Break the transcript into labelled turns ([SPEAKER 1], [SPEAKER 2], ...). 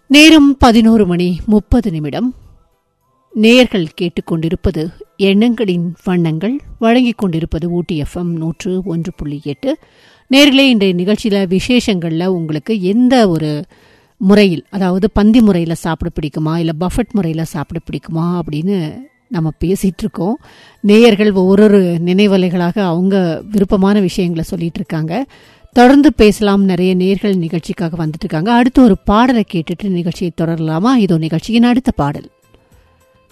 [SPEAKER 1] நேரம் பதினோரு மணி முப்பது நிமிடம் நேர்கள் கேட்டுக்கொண்டிருப்பது எண்ணங்களின் வண்ணங்கள் வழங்கிக் கொண்டிருப்பது ஊட்டி எஃப்எம் நூற்று ஒன்று புள்ளி எட்டு நேர்களே இன்றைய நிகழ்ச்சியில் விசேஷங்களில் உங்களுக்கு எந்த ஒரு முறையில் அதாவது பந்தி முறையில் சாப்பிட பிடிக்குமா இல்லை பஃபட் முறையில் சாப்பிட பிடிக்குமா அப்படின்னு நம்ம பேசிகிட்டு இருக்கோம் நேயர்கள் ஒவ்வொரு நினைவலைகளாக அவங்க விருப்பமான விஷயங்களை சொல்லிட்டு இருக்காங்க தொடர்ந்து பேசலாம் நிறைய நேர்கள் நிகழ்ச்சிக்காக வந்துட்டு இருக்காங்க அடுத்து ஒரு பாடலை கேட்டுட்டு நிகழ்ச்சியை தொடரலாமா இதோ நிகழ்ச்சியின் அடுத்த பாடல்